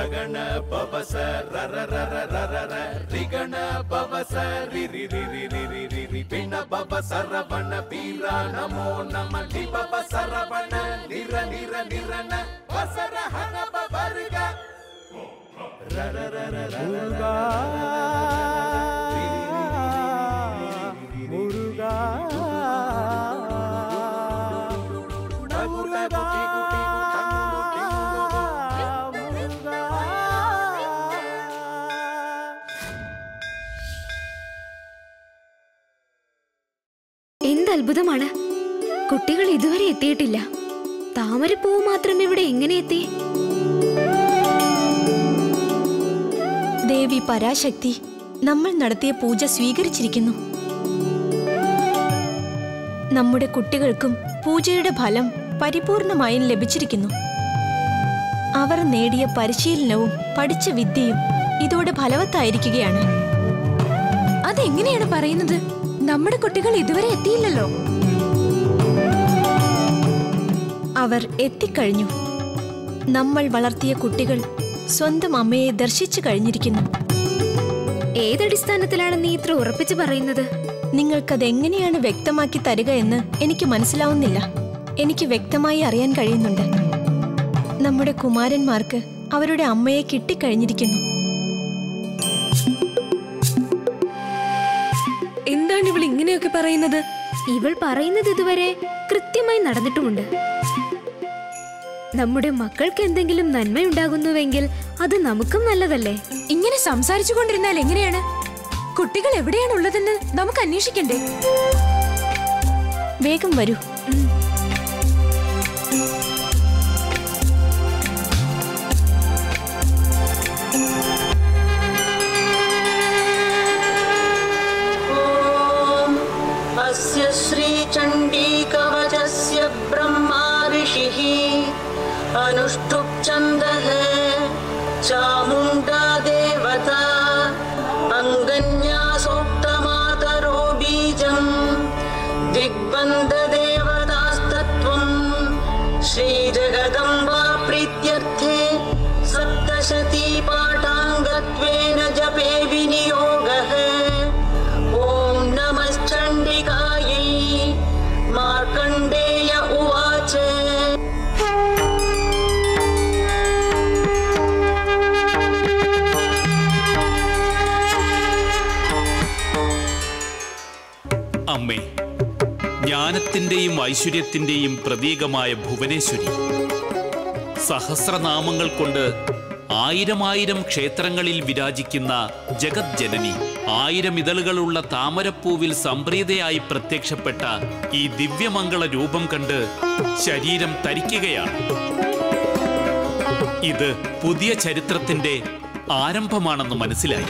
ರಗಣ ಪವಸ ರರ ರರ ರರ ರ ರಿಗಣ ಪವಸ ರಿ ರಿ ರಿ ರಿ ರಿ ರಿ ರಿ ರಿ ಪಿಣ ಪವ ಸರವಣ ಬೀರ ನಮೋ ನಮ ಲಿ ಪವ ಸರವಣ ನಿರ ನಿರ ನಿರನ ವಸರ ಹನ ಪವರ್ಗ ರರ ರರ ರರ എന്ത് അത്ഭുതമാണ് കുട്ടികൾ ഇതുവരെ എത്തിയിട്ടില്ല താമരപ്പൂവ് മാത്രം ഇവിടെ എങ്ങനെ എത്തി ദേവി പരാശക്തി നമ്മൾ നടത്തിയ പൂജ സ്വീകരിച്ചിരിക്കുന്നു നമ്മുടെ കുട്ടികൾക്കും പൂജയുടെ ഫലം പരിപൂർണമായും ലഭിച്ചിരിക്കുന്നു അവർ നേടിയ പരിശീലനവും പഠിച്ച വിദ്യയും ഇതോടെ ഫലവത്തായിരിക്കുകയാണ് അതെങ്ങനെയാണ് പറയുന്നത് നമ്മുടെ കുട്ടികൾ ഇതുവരെ എത്തിയില്ലല്ലോ അവർ എത്തിക്കഴിഞ്ഞു നമ്മൾ വളർത്തിയ കുട്ടികൾ സ്വന്തം അമ്മയെ ദർശിച്ചു കഴിഞ്ഞിരിക്കുന്നു ഏതടിസ്ഥാനത്തിലാണ് നീ ഇത്ര ഉറപ്പിച്ചു പറയുന്നത് നിങ്ങൾക്കത് എങ്ങനെയാണ് വ്യക്തമാക്കി തരിക എന്ന് എനിക്ക് മനസ്സിലാവുന്നില്ല എനിക്ക് വ്യക്തമായി അറിയാൻ കഴിയുന്നുണ്ട് നമ്മുടെ കുമാരന്മാർക്ക് അവരുടെ അമ്മയെ കിട്ടിക്കഴിഞ്ഞിരിക്കുന്നു എന്താണ് ഇവൾ ഇങ്ങനെയൊക്കെ പറയുന്നത് ഇവൾ പറയുന്നത് ഇതുവരെ കൃത്യമായി നടന്നിട്ടുമുണ്ട് നമ്മുടെ മക്കൾക്ക് എന്തെങ്കിലും നന്മയുണ്ടാകുന്നുവെങ്കിൽ അത് നമുക്കും നല്ലതല്ലേ ഇങ്ങനെ സംസാരിച്ചു കൊണ്ടിരുന്നാൽ എങ്ങനെയാണ് കുട്ടികൾ എവിടെയാണ് ഉള്ളതെന്ന് നമുക്ക് അന്വേഷിക്കണ്ടേ വേഗം വരൂ अस्य श्रीचण्डीकवचस्य ब्रह्मा ऋषिः अनुष्टुप् छन्दः चामुण्डा देवता अङ्गन्यासोक्तमातरो बीजम् दिग्बन्धदेवतास्तत्त्वम् श्रीजगदम्बा प्रीत्यर्थे सप्तशती पाठाङ्गत्वेन जपे विनियोगः ॐ नमश्चण्डिकायै मार्कण्डेय उवाच അമ്മേ ജ്ഞാനത്തിന്റെയും ഐശ്വര്യത്തിന്റെയും പ്രതീകമായ ഭുവനേശ്വരി സഹസ്രനാമങ്ങൾ കൊണ്ട് ആയിരമായിരം ക്ഷേത്രങ്ങളിൽ വിരാജിക്കുന്ന ജഗത് ജനനി ആയിരം ഇതളുകളുള്ള താമരപ്പൂവിൽ സംപ്രീതയായി പ്രത്യക്ഷപ്പെട്ട ഈ ദിവ്യമംഗള രൂപം കണ്ട് ശരീരം തരിക്കുകയാണ് ഇത് പുതിയ ചരിത്രത്തിന്റെ ആരംഭമാണെന്ന് മനസ്സിലായി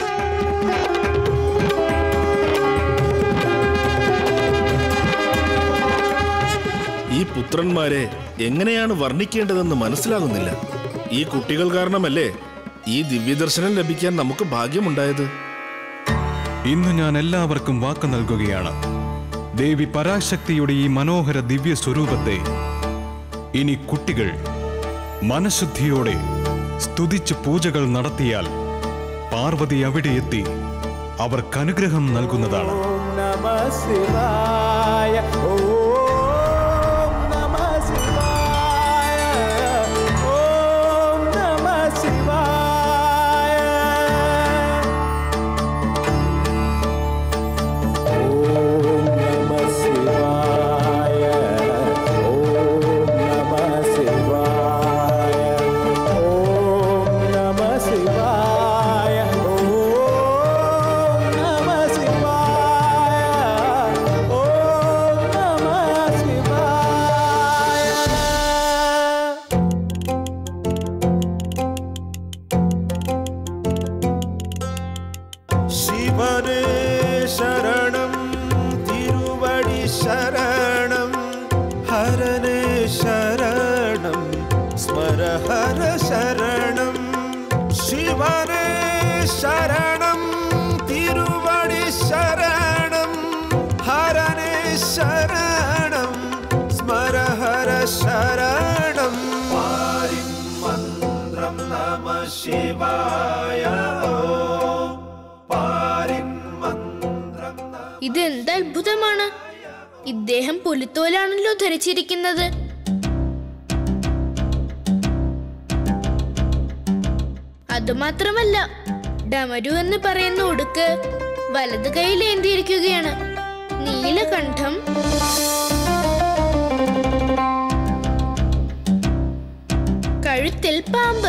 ഈ പുത്രന്മാരെ എങ്ങനെയാണ് വർണ്ണിക്കേണ്ടതെന്ന് മനസ്സിലാകുന്നില്ല ഈ കുട്ടികൾ കാരണമല്ലേ ഈ ദിവ്യദർശനം ലഭിക്കാൻ നമുക്ക് ഭാഗ്യമുണ്ടായത് ഇന്ന് ഞാൻ എല്ലാവർക്കും വാക്ക് നൽകുകയാണ് ദേവി പരാശക്തിയുടെ ഈ മനോഹര ദിവ്യ സ്വരൂപത്തെ ഇനി കുട്ടികൾ മനഃശുദ്ധിയോടെ സ്തുതിച്ച് പൂജകൾ നടത്തിയാൽ പാർവതി അവിടെ എത്തി അവർക്ക് അനുഗ്രഹം നൽകുന്നതാണ് നമ ശിവായ ഓം നമ ശിവായ ഓം നമ ശിവായ ഓം നമ ശിവായ ഓം നമ ശിവായ ഓം നമ ശിവായ ഓം നമ ശിവായ ഓം നമ ശിവായ ശിവനേ ശരണം തിരുവടി ശരണം ഹരനേ ശരണം സ്മരഹര ശരണം ശിവനേ ശരണം തിരുവടി ശരണം ഹരനേ ശരണം സ്മരഹര ശരണം പാരിം മന്ത്രം നമ ഇതെന്ത് അത്ഭുതമാണ് ഇദ്ദേഹം പുലിത്തോലാണല്ലോ ധരിച്ചിരിക്കുന്നത് അതുമാത്രമല്ല ഡമരു എന്ന് പറയുന്ന ഉടുക്ക് വലത് കൈയിൽ ഏന്തിയിരിക്കുകയാണ് നീലകണ്ഠം കഴുത്തിൽ പാമ്പ്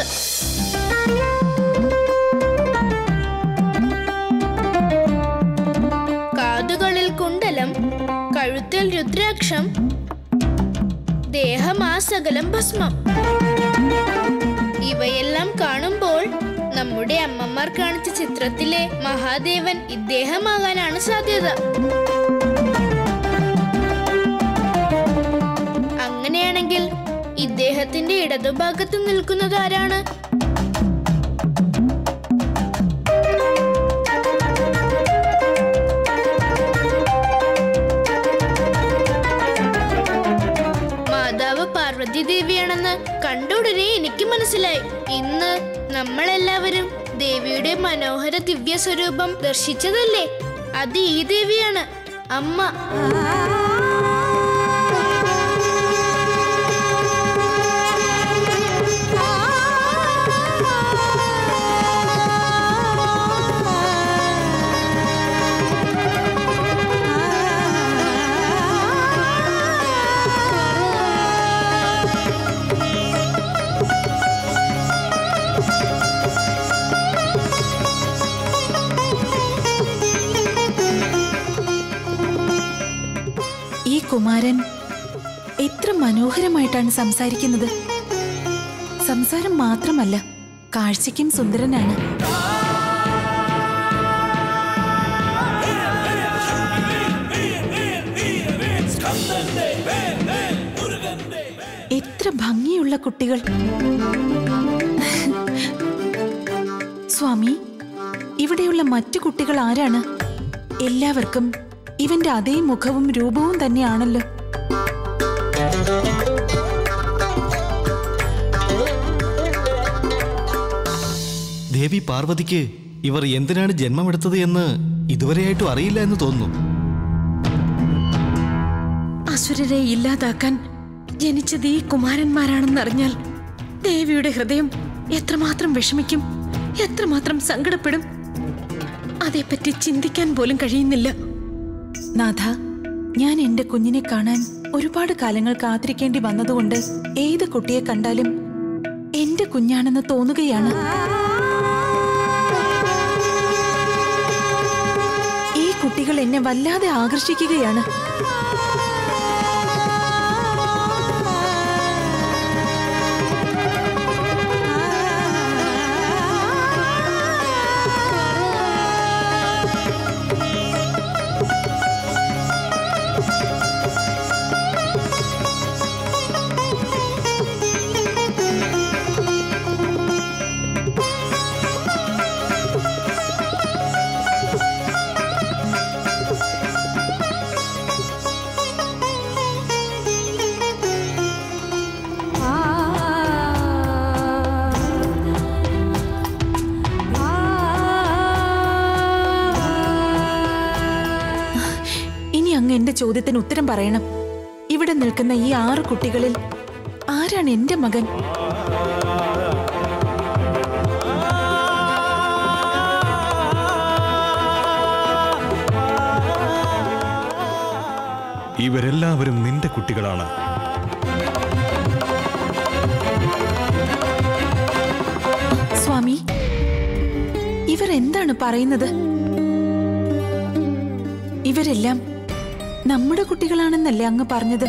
കാതുകളിൽ കുണ്ടലം കഴുത്തിൽ രുദ്രാക്ഷം ദേഹമാസകലം ഭസ്മം ഇവയെല്ലാം കാണുമ്പോൾ നമ്മുടെ അമ്മമാർ കാണിച്ച ചിത്രത്തിലെ മഹാദേവൻ ഇദ്ദേഹമാകാനാണ് സാധ്യത അങ്ങനെയാണെങ്കിൽ ഇദ്ദേഹത്തിന്റെ ഇടതുഭാഗത്ത് നിൽക്കുന്നത് ആരാണ് മാതാവ് പാർവതി ദേവിയാണെന്ന് കണ്ടുടനെ എനിക്ക് മനസ്സിലായി ഇന്ന് നമ്മളെല്ലാവരും ദേവിയുടെ മനോഹര ദിവ്യ സ്വരൂപം ദർശിച്ചതല്ലേ അത് ഈ ദേവിയാണ് അമ്മ ഈ കുമാരൻ എത്ര മനോഹരമായിട്ടാണ് സംസാരിക്കുന്നത് സംസാരം മാത്രമല്ല കാഴ്ചയ്ക്കും സുന്ദരനാണ് എത്ര ഭംഗിയുള്ള കുട്ടികൾ സ്വാമി ഇവിടെയുള്ള മറ്റു കുട്ടികൾ ആരാണ് എല്ലാവർക്കും ഇവന്റെ അതേ മുഖവും രൂപവും തന്നെയാണല്ലോ ദേവി പാർവതിക്ക് ഇവർ എന്തിനാണ് ജന്മമെടുത്തത് എന്ന് ഇതുവരെയായിട്ടും അറിയില്ല എന്ന് തോന്നുന്നു അസുരരെ ഇല്ലാതാക്കാൻ ജനിച്ചത് ഈ കുമാരന്മാരാണെന്നറിഞ്ഞാൽ ദേവിയുടെ ഹൃദയം എത്രമാത്രം വിഷമിക്കും എത്രമാത്രം സങ്കടപ്പെടും അതേപ്പറ്റി ചിന്തിക്കാൻ പോലും കഴിയുന്നില്ല നാഥ ഞാൻ എന്റെ കുഞ്ഞിനെ കാണാൻ ഒരുപാട് കാലങ്ങൾ കാത്തിരിക്കേണ്ടി വന്നതുകൊണ്ട് ഏത് കുട്ടിയെ കണ്ടാലും എന്റെ കുഞ്ഞാണെന്ന് തോന്നുകയാണ് ഈ കുട്ടികൾ എന്നെ വല്ലാതെ ആകർഷിക്കുകയാണ് ഇനി അങ്ങ് എന്റെ ചോദ്യത്തിന് ഉത്തരം പറയണം ഇവിടെ നിൽക്കുന്ന ഈ ആറ് കുട്ടികളിൽ ആരാണ് എന്റെ മകൻ ഇവരെല്ലാവരും നിന്റെ കുട്ടികളാണ് സ്വാമി ഇവർ എന്താണ് പറയുന്നത് ഇവരെല്ലാം നമ്മുടെ കുട്ടികളാണെന്നല്ലേ അങ്ങ് പറഞ്ഞത്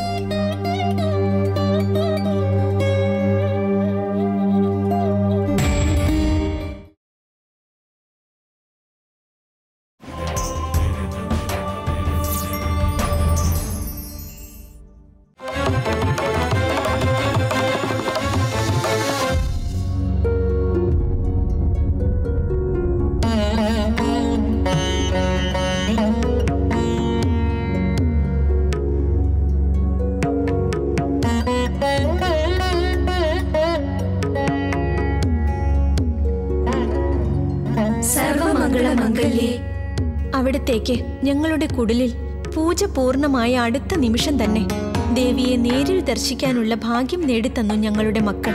അവിടത്തേക്ക് ഞങ്ങളുടെ കുടിലിൽ പൂജ പൂർണ്ണമായ അടുത്ത നിമിഷം തന്നെ ദേവിയെ നേരിൽ ദർശിക്കാനുള്ള ഭാഗ്യം നേടിത്തന്നു ഞങ്ങളുടെ മക്കൾ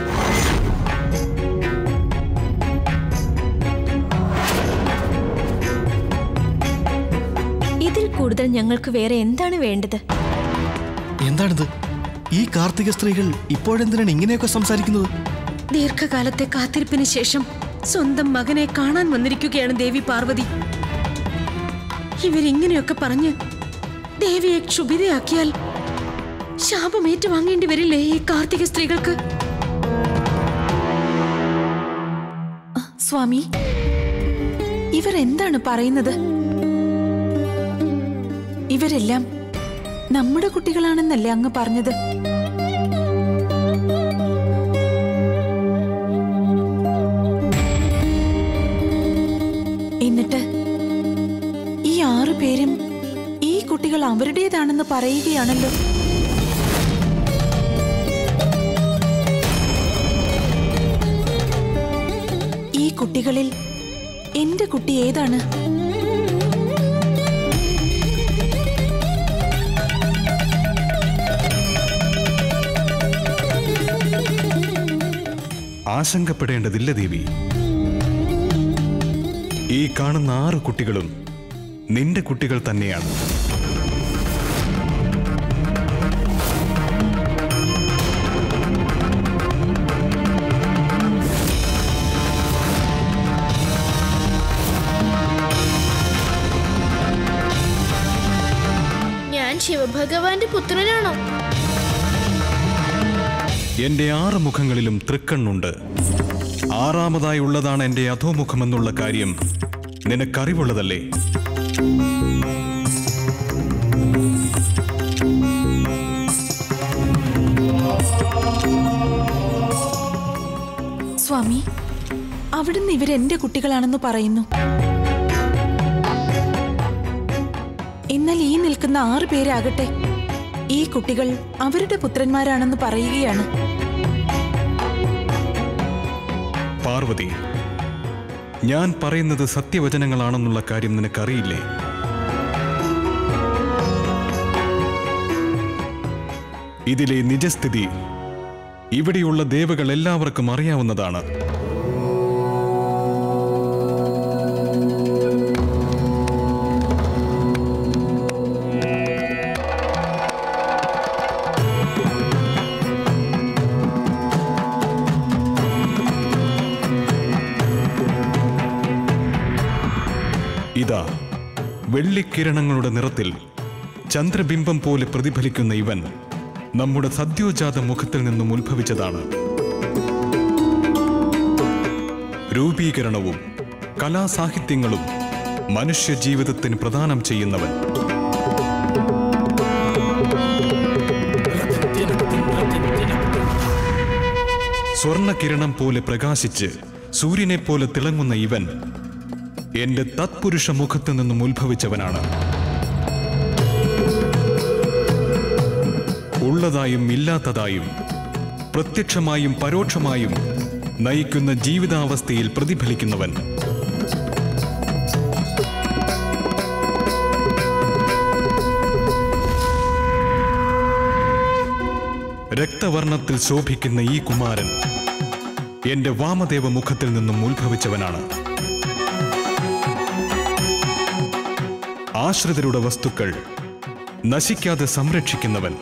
ഇതിൽ കൂടുതൽ ഞങ്ങൾക്ക് വേറെ എന്താണ് വേണ്ടത് എന്താണിത് ഈ കാർത്തിക സ്ത്രീകൾ ഇപ്പോഴെന്തിനാണ് ഇങ്ങനെയൊക്കെ സംസാരിക്കുന്നത് ദീർഘകാലത്തെ കാത്തിരിപ്പിന് ശേഷം സ്വന്തം മകനെ കാണാൻ വന്നിരിക്കുകയാണ് ദേവി പാർവതി ഇവരിങ്ങനെയൊക്കെ പറഞ്ഞ് ദേവിയെ ക്ഷുഭിതയാക്കിയാൽ ശാപം ഏറ്റുവാങ്ങേണ്ടി വരില്ലേ ഈ കാർത്തിക സ്ത്രീകൾക്ക് സ്വാമി ഇവർ എന്താണ് പറയുന്നത് ഇവരെല്ലാം നമ്മുടെ കുട്ടികളാണെന്നല്ലേ അങ്ങ് പറഞ്ഞത് എന്നിട്ട് ഈ ആറു പേരും ഈ കുട്ടികൾ അവരുടേതാണെന്ന് പറയുകയാണല്ലോ ഈ കുട്ടികളിൽ എന്റെ കുട്ടി ഏതാണ് ആശങ്കപ്പെടേണ്ടതില്ല ദേവി ഈ കാണുന്ന ആറ് കുട്ടികളും നിന്റെ കുട്ടികൾ തന്നെയാണ് ഞാൻ ശിവഭഗവാന്റെ പുത്രനാണോ എന്റെ ആറ് മുഖങ്ങളിലും തൃക്കണ്ണുണ്ട് ആറാമതായി ഉള്ളതാണ് എന്റെ അധോമുഖമെന്നുള്ള കാര്യം നിനക്കറിവുള്ളതല്ലേ സ്വാമി അവിടുന്ന് ഇവരെന്റെ കുട്ടികളാണെന്ന് പറയുന്നു എന്നാൽ ഈ നിൽക്കുന്ന ആറ് പേരാകട്ടെ ഈ കുട്ടികൾ അവരുടെ പുത്രന്മാരാണെന്ന് പറയുകയാണ് പാർവതി ഞാൻ പറയുന്നത് സത്യവചനങ്ങളാണെന്നുള്ള കാര്യം നിനക്കറിയില്ലേ ഇതിലെ നിജസ്ഥിതി ഇവിടെയുള്ള ദേവകൾ എല്ലാവർക്കും അറിയാവുന്നതാണ് ഇതാ വെള്ളിക്കിരണങ്ങളുടെ നിറത്തിൽ ചന്ദ്രബിംബം പോലെ പ്രതിഫലിക്കുന്ന ഇവൻ നമ്മുടെ സദ്യോജാത മുഖത്തിൽ നിന്നും ഉത്ഭവിച്ചതാണ് രൂപീകരണവും കലാസാഹിത്യങ്ങളും മനുഷ്യ ജീവിതത്തിന് പ്രദാനം ചെയ്യുന്നവൻ സ്വർണകിരണം പോലെ പ്രകാശിച്ച് സൂര്യനെ പോലെ തിളങ്ങുന്ന ഇവൻ എന്റെ തത്പുരുഷ മുഖത്തു നിന്നും ഉത്ഭവിച്ചവനാണ് ഉള്ളതായും ഇല്ലാത്തതായും പ്രത്യക്ഷമായും പരോക്ഷമായും നയിക്കുന്ന ജീവിതാവസ്ഥയിൽ പ്രതിഫലിക്കുന്നവൻ രക്തവർണ്ണത്തിൽ ശോഭിക്കുന്ന ഈ കുമാരൻ എന്റെ വാമദേവ മുഖത്തിൽ നിന്നും ഉത്ഭവിച്ചവനാണ് ആശ്രിതരുടെ വസ്തുക്കൾ നശിക്കാതെ സംരക്ഷിക്കുന്നവൻ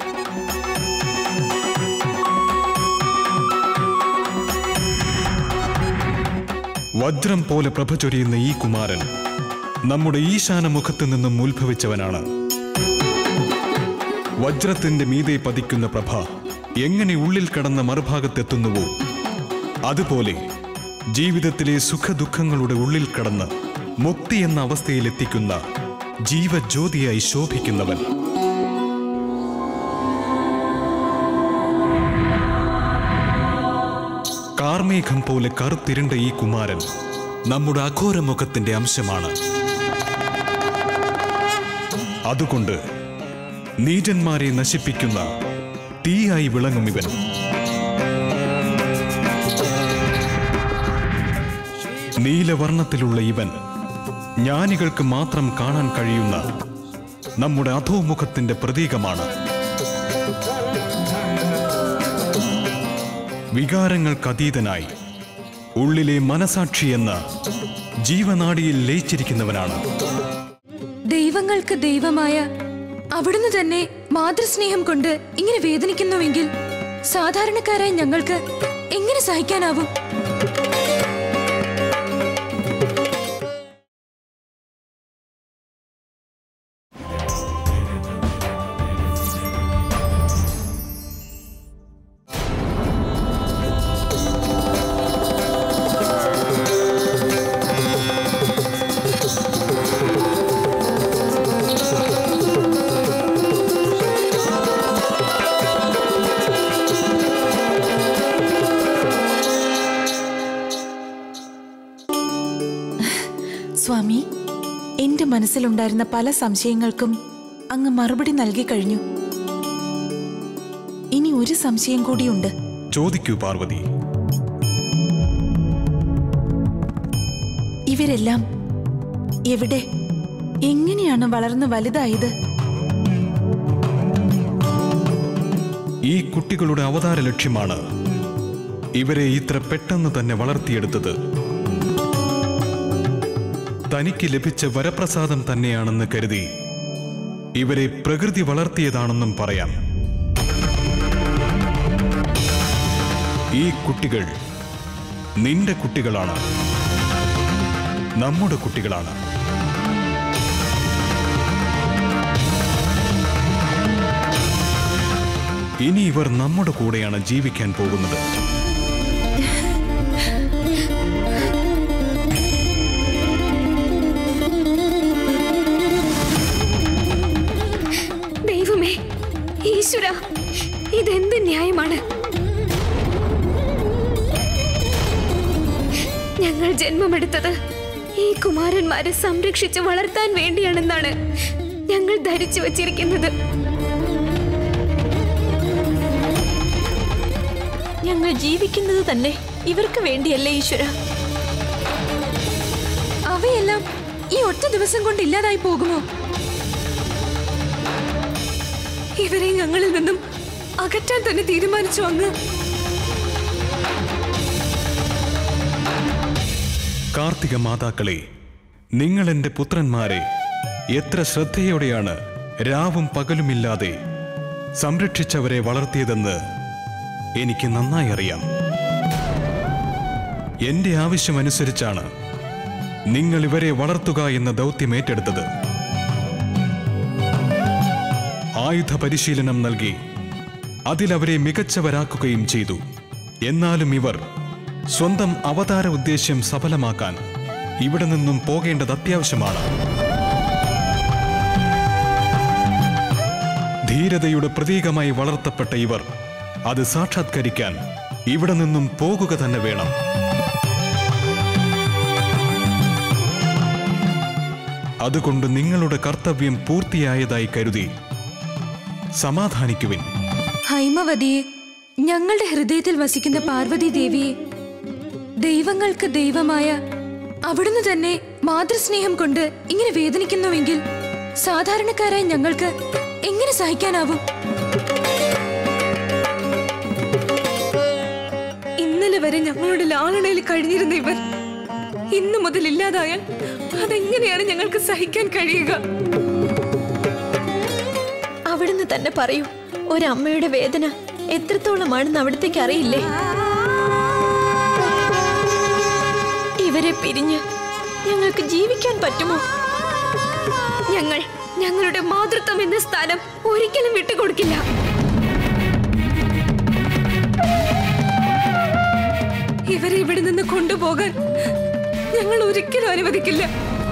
വജ്രം പോലെ പ്രഭ ചൊരിയുന്ന ഈ കുമാരൻ നമ്മുടെ ഈശാന മുഖത്തു നിന്നും ഉത്ഭവിച്ചവനാണ് വജ്രത്തിന്റെ മീതെ പതിക്കുന്ന പ്രഭ എങ്ങനെ ഉള്ളിൽ കടന്ന മറുഭാഗത്തെത്തുന്നുവോ അതുപോലെ ജീവിതത്തിലെ സുഖദുഃഖങ്ങളുടെ ഉള്ളിൽ കടന്ന് മുക്തി എന്ന അവസ്ഥയിലെത്തിക്കുന്ന ജീവജ്യോതിയായി ശോഭിക്കുന്നവൻ കാർമേഘം പോലെ കറുത്തിരുണ്ട ഈ കുമാരൻ നമ്മുടെ അഘോരമുഖത്തിന്റെ അംശമാണ് അതുകൊണ്ട് നീചന്മാരെ നശിപ്പിക്കുന്ന തീയായി വിളങ്ങും ഇവൻ നീലവർണ്ണത്തിലുള്ള ഇവൻ ജ്ഞാനികൾക്ക് മാത്രം കാണാൻ കഴിയുന്ന നമ്മുടെ അധോമുഖത്തിന്റെ പ്രതീകമാണ് വികാരങ്ങൾക്കതീതനായി ഉള്ളിലെ മനസാക്ഷി എന്ന ജീവനാഡിയിൽ ലയിച്ചിരിക്കുന്നവനാണ് ദൈവങ്ങൾക്ക് ദൈവമായ അവിടുന്ന് തന്നെ മാതൃസ്നേഹം കൊണ്ട് ഇങ്ങനെ വേദനിക്കുന്നുവെങ്കിൽ സാധാരണക്കാരായ ഞങ്ങൾക്ക് എങ്ങനെ സഹിക്കാനാവും സ്വാമി എന്റെ മനസ്സിലുണ്ടായിരുന്ന പല സംശയങ്ങൾക്കും അങ്ങ് മറുപടി നൽകി കഴിഞ്ഞു ഇനി ഒരു സംശയം കൂടിയുണ്ട് ചോദിക്കൂ പാർവതി ഇവരെല്ലാം എവിടെ എങ്ങനെയാണ് വളർന്നു വലുതായത് ഈ കുട്ടികളുടെ അവതാര ലക്ഷ്യമാണ് ഇവരെ ഇത്ര പെട്ടെന്ന് തന്നെ വളർത്തിയെടുത്തത് തനിക്ക് ലഭിച്ച വരപ്രസാദം തന്നെയാണെന്ന് കരുതി ഇവരെ പ്രകൃതി വളർത്തിയതാണെന്നും പറയാം ഈ കുട്ടികൾ നിന്റെ കുട്ടികളാണ് നമ്മുടെ കുട്ടികളാണ് ഇനി ഇവർ നമ്മുടെ കൂടെയാണ് ജീവിക്കാൻ പോകുന്നത് ദൈവമേ ഈശ്വര ഇതെന്ത് ന്യായമാണ് ഞങ്ങൾ ജന്മമെടുത്തത് ഈ കുമാരന്മാരെ സംരക്ഷിച്ച് വളർത്താൻ വേണ്ടിയാണെന്നാണ് ഞങ്ങൾ ധരിച്ചു വച്ചിരിക്കുന്നത് ഞങ്ങൾ ജീവിക്കുന്നത് തന്നെ ഇവർക്ക് വേണ്ടിയല്ലേ ഈശ്വര അവയെല്ലാം ഈ ഒറ്റ ദിവസം കൊണ്ട് ഇല്ലാതായി പോകുമോ ഇവരെ ഞങ്ങളിൽ നിന്നും അകറ്റാൻ തന്നെ തീരുമാനിച്ചു അങ്ങ് കാർത്തിക മാതാക്കളെ നിങ്ങൾ എൻ്റെ പുത്രന്മാരെ എത്ര ശ്രദ്ധയോടെയാണ് രാവും പകലുമില്ലാതെ സംരക്ഷിച്ചവരെ വളർത്തിയതെന്ന് എനിക്ക് നന്നായി അറിയാം എന്റെ ആവശ്യമനുസരിച്ചാണ് നിങ്ങൾ ഇവരെ വളർത്തുക എന്ന ദൗത്യം ഏറ്റെടുത്തത് ആയുധ പരിശീലനം നൽകി അതിലവരെ മികച്ചവരാക്കുകയും ചെയ്തു എന്നാലും ഇവർ സ്വന്തം അവതാര ഉദ്ദേശ്യം സഫലമാക്കാൻ ഇവിടെ നിന്നും പോകേണ്ടത് അത്യാവശ്യമാണ് ധീരതയുടെ പ്രതീകമായി വളർത്തപ്പെട്ട ഇവർ അത് സാക്ഷാത്കരിക്കാൻ ഇവിടെ നിന്നും പോകുക തന്നെ വേണം അതുകൊണ്ട് നിങ്ങളുടെ കർത്തവ്യം പൂർത്തിയായതായി കരുതി സമാധാനിക്കുവിൻ ഹൈമവതിയെ ഞങ്ങളുടെ ഹൃദയത്തിൽ വസിക്കുന്ന പാർവതി ദേവിയെ ദൈവങ്ങൾക്ക് ദൈവമായ അവിടുന്ന് തന്നെ മാതൃസ്നേഹം കൊണ്ട് ഇങ്ങനെ വേദനിക്കുന്നുവെങ്കിൽ സാധാരണക്കാരായ ഞങ്ങൾക്ക് എങ്ങനെ സഹിക്കാനാവും ഇന്നലെ വരെ ഞങ്ങളുടെ ലാളണയിൽ കഴിഞ്ഞിരുന്ന ഇവർ ഇന്നു മുതൽ ഇല്ലാതായാൽ അതെങ്ങനെയാണ് ഞങ്ങൾക്ക് സഹിക്കാൻ കഴിയുക അവിടുന്ന് തന്നെ പറയൂ ഒരമ്മയുടെ വേദന എത്രത്തോളമാണെന്ന് അവിടത്തേക്ക് അറിയില്ലേ ഇവരെ പിരിഞ്ഞ് ഞങ്ങൾക്ക് ജീവിക്കാൻ പറ്റുമോ ഞങ്ങൾ ഞങ്ങളുടെ മാതൃത്വം എന്ന സ്ഥാനം ഒരിക്കലും വിട്ടുകൊടുക്കില്ല ഇവരെ ഇവിടെ നിന്ന് കൊണ്ടുപോകാൻ ഞങ്ങൾ ഒരിക്കലും അനുവദിക്കില്ല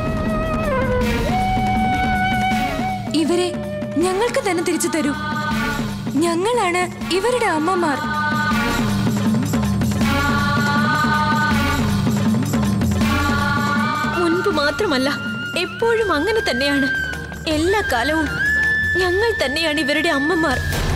ഇവരെ ഞങ്ങൾക്ക് തന്നെ തിരിച്ചു തരൂ ഞങ്ങളാണ് ഇവരുടെ അമ്മമാർ മുൻപ് മാത്രമല്ല എപ്പോഴും അങ്ങനെ തന്നെയാണ് എല്ലാ കാലവും ഞങ്ങൾ തന്നെയാണ് ഇവരുടെ അമ്മമാർ